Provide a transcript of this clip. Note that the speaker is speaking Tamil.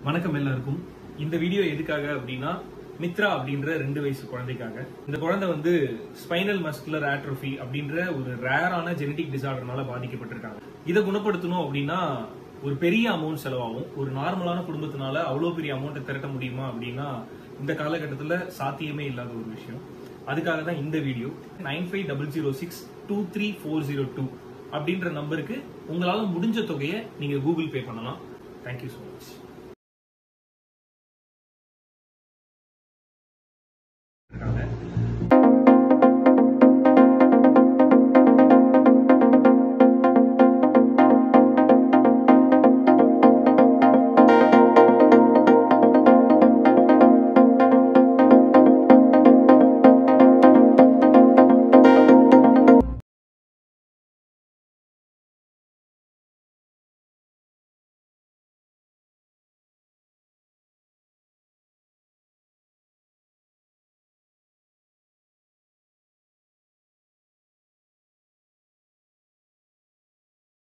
வணக்கம் எல்லாருக்கும் இந்த வீடியோ எதுக்காக அப்படின்னா மித்ரா அப்படின்ற ரெண்டு வயசு குழந்தைக்காக இந்த குழந்தை வந்து ஸ்பைனல் மஸ்குலர் ஆட்ரோஃபி அப்படின்ற ஒரு ரேரான ஜெனடிக் டிசார்டர்னால பாதிக்கப்பட்டிருக்காங்க இதை குணப்படுத்தணும் அப்படின்னா ஒரு பெரிய அமௌண்ட் செலவாகும் ஒரு நார்மலான குடும்பத்தினால அவ்வளோ பெரிய அமௌண்ட்டை திரட்ட முடியுமா அப்படின்னா இந்த காலகட்டத்தில் சாத்தியமே இல்லாத ஒரு விஷயம் அதுக்காக தான் இந்த video nine five double zero six two three four zero two அப்படின்ற நம்பருக்கு உங்களால் முடிஞ்ச தொகையை நீங்கள் கூகுள் பே பண்ணலாம் தேங்க்யூ ஸோ மச் இருக்காங்க